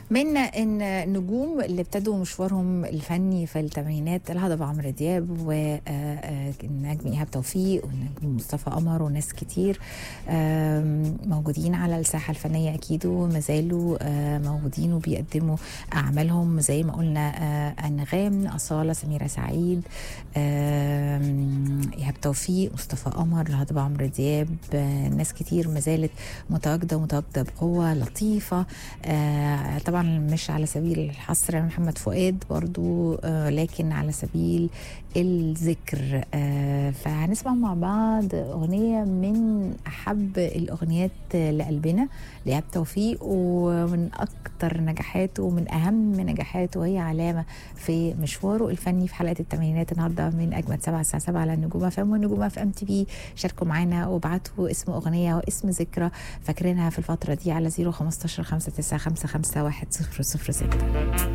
من ان النجوم اللي ابتدوا مشوارهم الفني في الثمانينات الهضبه عمرو دياب والنجم ايهاب توفيق والنجم مصطفى قمر وناس كتير آم، موجودين على الساحه الفنيه اكيد وما زالوا آه، موجودين وبيقدموا اعمالهم زي ما قلنا آه، انغام اصاله سميره سعيد آم، ايهاب توفيق مصطفى قمر الهضبه عمرو دياب آه، ناس كتير ما زالت متواجده متواجده بقوه لطيفه آه، طبعا مش على سبيل الحصر محمد فؤاد برضو آه، لكن على سبيل الذكر آه، فهنسمع مع بعض أغنية من أحب الأغنيات لقلبنا لإيهاب توفيق ومن أكتر نجاحاته ومن أهم نجاحاته وهي علامة في مشواره الفني في حلقة الثمانينات النهاردة من أجمد سبعة الساعة 7 على النجوم اف ام والنجوم اف ام تي في شاركوا معانا وابعتوا اسم أغنية واسم ذكرى فاكرينها في الفترة دي على 015 595 1006